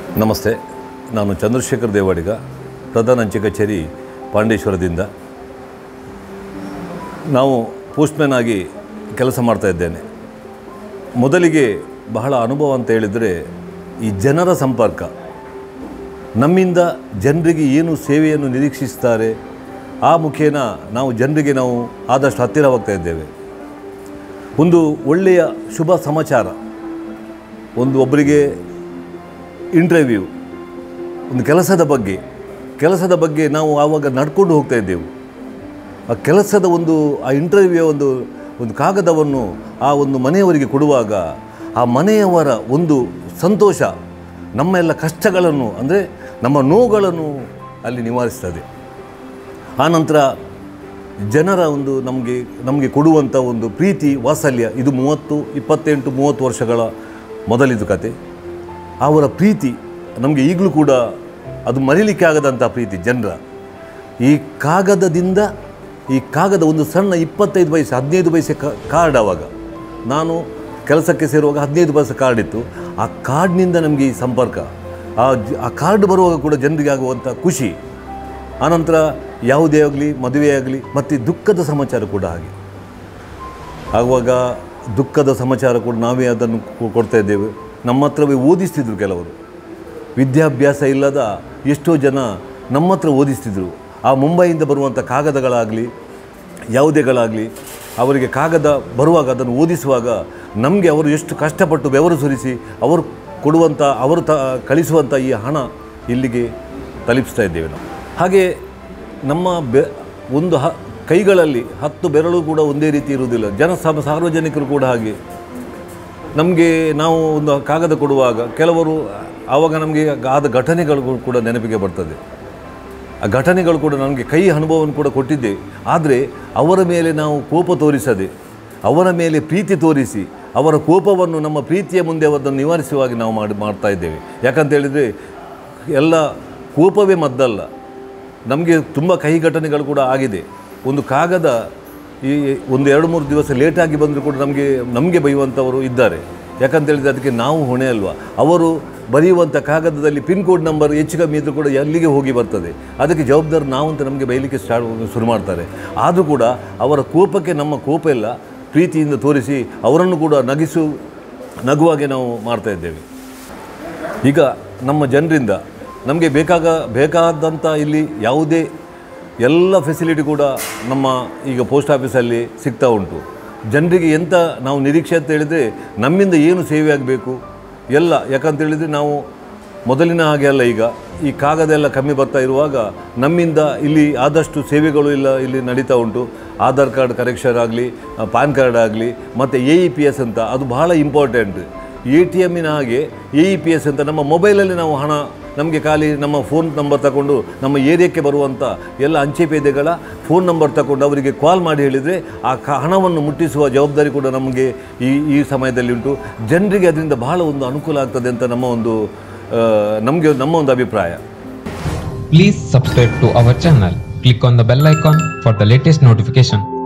ನಮಸ್ತೆ ನಾನು ಚಂದ್ರಶೇಖರ್ ದೇವಾಡಿಗ ಪ್ರಧಾನ ಅಂಚೆ ಕಚೇರಿ ಪಾಂಡೇಶ್ವರದಿಂದ ನಾವು ಪೋಸ್ಟ್ಮ್ಯಾನ್ ಆಗಿ ಕೆಲಸ ಮಾಡ್ತಾ ಇದ್ದೇನೆ ಮೊದಲಿಗೆ ಬಹಳ ಅನುಭವ ಅಂತ ಹೇಳಿದರೆ ಈ ಜನರ ಸಂಪರ್ಕ ನಮ್ಮಿಂದ ಜನರಿಗೆ ಏನು ಸೇವೆಯನ್ನು ನಿರೀಕ್ಷಿಸ್ತಾರೆ ಆ ಮುಖೇನ ನಾವು ಜನರಿಗೆ ನಾವು ಆದಷ್ಟು ಹತ್ತಿರವಾಗ್ತಾ ಇದ್ದೇವೆ ಒಂದು ಒಳ್ಳೆಯ ಶುಭ ಸಮಾಚಾರ ಒಂದು ಒಬ್ಬರಿಗೆ ಇಂಟರ್ವ್ಯೂ ಒಂದು ಕೆಲಸದ ಬಗ್ಗೆ ಕೆಲಸದ ಬಗ್ಗೆ ನಾವು ಆವಾಗ ನಡ್ಕೊಂಡು ಹೋಗ್ತಾ ಇದ್ದೆವು ಆ ಕೆಲಸದ ಒಂದು ಆ ಇಂಟರ್ವ್ಯೂ ಒಂದು ಒಂದು ಕಾಗದವನ್ನು ಆ ಒಂದು ಮನೆಯವರಿಗೆ ಕೊಡುವಾಗ ಆ ಮನೆಯವರ ಒಂದು ಸಂತೋಷ ನಮ್ಮ ಎಲ್ಲ ಕಷ್ಟಗಳನ್ನು ಅಂದರೆ ನಮ್ಮ ನೋವುಗಳನ್ನು ಅಲ್ಲಿ ನಿವಾರಿಸ್ತದೆ ಆನಂತರ ಜನರ ಒಂದು ನಮಗೆ ನಮಗೆ ಕೊಡುವಂಥ ಒಂದು ಪ್ರೀತಿ ವಾತ್ಸಲ್ಯ ಇದು ಮೂವತ್ತು ಇಪ್ಪತ್ತೆಂಟು ಮೂವತ್ತು ವರ್ಷಗಳ ಮೊದಲಿದು ಕತೆ ಅವರ ಪ್ರೀತಿ ನಮಗೆ ಈಗಲೂ ಕೂಡ ಅದು ಮರೀಲಿಕ್ಕೆ ಆಗದಂಥ ಪ್ರೀತಿ ಜನರ ಈ ಕಾಗದದಿಂದ ಈ ಕಾಗದ ಒಂದು ಸಣ್ಣ ಇಪ್ಪತ್ತೈದು ವಯಸ್ಸು ಹದಿನೈದು ವಯಸ್ಸು ಕಾರ್ಡ್ ಆವಾಗ ನಾನು ಕೆಲಸಕ್ಕೆ ಸೇರುವಾಗ ಹದಿನೈದು ವಯಸ್ಸು ಕಾರ್ಡ್ ಇತ್ತು ಆ ಕಾರ್ಡ್ನಿಂದ ನಮಗೆ ಈ ಸಂಪರ್ಕ ಆ ಜ- ಆ ಕಾರ್ಡ್ ಬರುವಾಗ ಕೂಡ ಜನರಿಗೆ ಆಗುವಂಥ ಖುಷಿ ಆನಂತರ ಯಾವುದೇ ಆಗಲಿ ಮದುವೆ ಆಗಲಿ ಮತ್ತು ದುಃಖದ ಸಮಾಚಾರ ಕೂಡ ಹಾಗೆ ಆಗುವಾಗ ದುಃಖದ ಸಮಾಚಾರ ಕೂಡ ನಾವೇ ಅದನ್ನು ಕೊ- ಕೊಡ್ತಾ ಇದ್ದೇವೆ ನಮ್ಮ ಹತ್ರವೇ ಓದಿಸ್ತಿದ್ರು ಕೆಲವರು ವಿದ್ಯಾಭ್ಯಾಸ ಇಲ್ಲದ ಎಷ್ಟೋ ಜನ ನಮ್ಮ ಹತ್ರ ಓದಿಸ್ತಿದ್ರು ಆ ಮುಂಬೈಯಿಂದ ಬರುವಂಥ ಕಾಗದಗಳಾಗಲಿ ಯಾವುದೇಗಳಾಗಲಿ ಅವರಿಗೆ ಕಾಗದ ಬರುವಾಗ ಅದನ್ನು ಓದಿಸುವಾಗ ನಮಗೆ ಅವರು ಎಷ್ಟು ಕಷ್ಟಪಟ್ಟು ಬೆವರು ಸುರಿಸಿ ಅವರು ಕೊಡುವಂಥ ಅವರು ತ ಕಳಿಸುವಂಥ ಈ ಹಣ ಇಲ್ಲಿಗೆ ತಲುಪಿಸ್ತಾ ಇದ್ದೇವೆ ನಾವು ಹಾಗೆ ನಮ್ಮ ಬೆ ಒಂದು ಹ ಕೈಗಳಲ್ಲಿ ಹತ್ತು ಬೆರಳು ಕೂಡ ಒಂದೇ ರೀತಿ ಇರುವುದಿಲ್ಲ ಜನ ಸಮ ಸಾರ್ವಜನಿಕರು ಕೂಡ ಹಾಗೆ ನಮಗೆ ನಾವು ಒಂದು ಕಾಗದ ಕೊಡುವಾಗ ಕೆಲವರು ಆವಾಗ ನಮಗೆ ಆದ ಘಟನೆಗಳು ಕೂಡ ನೆನಪಿಗೆ ಬರ್ತದೆ ಆ ಘಟನೆಗಳು ಕೂಡ ನನಗೆ ಕೈ ಅನುಭವವನ್ನು ಕೂಡ ಕೊಟ್ಟಿದ್ದೆ ಆದರೆ ಅವರ ಮೇಲೆ ನಾವು ಕೋಪ ತೋರಿಸದೆ ಅವರ ಮೇಲೆ ಪ್ರೀತಿ ತೋರಿಸಿ ಅವರ ಕೋಪವನ್ನು ನಮ್ಮ ಪ್ರೀತಿಯ ಮುಂದೆ ಅದನ್ನು ನಿವಾರಿಸುವಾಗಿ ನಾವು ಮಾಡಿ ಮಾಡ್ತಾ ಇದ್ದೇವೆ ಯಾಕಂತ ಹೇಳಿದರೆ ಎಲ್ಲ ಕೋಪವೇ ಮದ್ದಲ್ಲ ನಮಗೆ ತುಂಬ ಕಹಿ ಘಟನೆಗಳು ಕೂಡ ಆಗಿದೆ ಒಂದು ಕಾಗದ ಈ ಒಂದು ಎರಡು ಮೂರು ದಿವಸ ಲೇಟಾಗಿ ಬಂದರೂ ಕೂಡ ನಮಗೆ ನಮಗೆ ಬೈಯುವಂಥವರು ಇದ್ದಾರೆ ಯಾಕಂತ ಹೇಳಿದರೆ ಅದಕ್ಕೆ ನಾವು ಹೊಣೆ ಅಲ್ವಾ ಅವರು ಬರೆಯುವಂಥ ಕಾಗದದಲ್ಲಿ ಪಿನ್ ಕೋಡ್ ನಂಬರ್ ಹೆಚ್ಚು ಕಮ್ಮಿ ಇದ್ದರೂ ಕೂಡ ಎಲ್ಲಿಗೆ ಹೋಗಿ ಬರ್ತದೆ ಅದಕ್ಕೆ ಜವಾಬ್ದಾರಿ ನಾವು ಅಂತ ನಮಗೆ ಬೈಲಿಕ್ಕೆ ಸ್ಟಾರ್ಟ್ ಶುರು ಮಾಡ್ತಾರೆ ಆದರೂ ಕೂಡ ಅವರ ಕೋಪಕ್ಕೆ ನಮ್ಮ ಕೋಪ ಇಲ್ಲ ಪ್ರೀತಿಯಿಂದ ತೋರಿಸಿ ಅವರನ್ನು ಕೂಡ ನಗಿಸು ನಗುವಾಗೆ ನಾವು ಮಾಡ್ತಾ ಇದ್ದೇವೆ ಈಗ ನಮ್ಮ ಜನರಿಂದ ನಮಗೆ ಬೇಕಾಗ ಬೇಕಾದಂಥ ಇಲ್ಲಿ ಯಾವುದೇ ಎಲ್ಲ ಫೆಸಿಲಿಟಿ ಕೂಡ ನಮ್ಮ ಈಗ ಪೋಸ್ಟ್ ಆಫೀಸಲ್ಲಿ ಸಿಗ್ತಾ ಉಂಟು ಜನರಿಗೆ ಎಂಥ ನಾವು ನಿರೀಕ್ಷೆ ಅಂತ ಹೇಳಿದರೆ ನಮ್ಮಿಂದ ಏನು ಸೇವೆ ಆಗಬೇಕು ಎಲ್ಲ ಯಾಕಂತ ಹೇಳಿದರೆ ನಾವು ಮೊದಲಿನ ಹಾಗೆ ಅಲ್ಲ ಈಗ ಈ ಕಾಗದ ಎಲ್ಲ ಕಮ್ಮಿ ಬರ್ತಾ ಇರುವಾಗ ನಮ್ಮಿಂದ ಇಲ್ಲಿ ಆದಷ್ಟು ಸೇವೆಗಳು ಇಲ್ಲ ಇಲ್ಲಿ ನಡೀತಾ ಉಂಟು ಆಧಾರ್ ಕಾರ್ಡ್ ಕರೆಕ್ಷನ್ ಆಗಲಿ ಪಾನ್ ಕಾರ್ಡ್ ಆಗಲಿ ಮತ್ತು ಎ ಇ ಪಿ ಎಸ್ ಅಂತ ಅದು ಬಹಳ ಇಂಪಾರ್ಟೆಂಟ್ ಎ ಟಿ ಎಮ್ಮಿನ ಹಾಗೆ ಎ ಇ ಪಿ ಎಸ್ ಅಂತ ನಮ್ಮ ಮೊಬೈಲಲ್ಲಿ ನಾವು ಹಣ ನಮಗೆ ಖಾಲಿ ನಮ್ಮ ಫೋನ್ ನಂಬರ್ ತಗೊಂಡು ನಮ್ಮ ಏರಿಯಾಕ್ಕೆ ಬರುವಂಥ ಎಲ್ಲ ಅಂಚೆ ಪೇದೆಗಳ ಫೋನ್ ನಂಬರ್ ತಗೊಂಡು ಅವರಿಗೆ ಕಾಲ್ ಮಾಡಿ ಹೇಳಿದರೆ ಆ ಕ ಹಣವನ್ನು ಮುಟ್ಟಿಸುವ ಜವಾಬ್ದಾರಿ ಕೂಡ ನಮಗೆ ಈ ಈ ಸಮಯದಲ್ಲಿ ಉಂಟು ಜನರಿಗೆ ಅದರಿಂದ ಬಹಳ ಒಂದು ಅನುಕೂಲ ಆಗ್ತದೆ ಅಂತ ನಮ್ಮ ಒಂದು ಆ, ನಮಗೆ ನಮ್ಮ ಒಂದು ಅಭಿಪ್ರಾಯ Please subscribe to our channel. Click on the bell icon for the latest notification.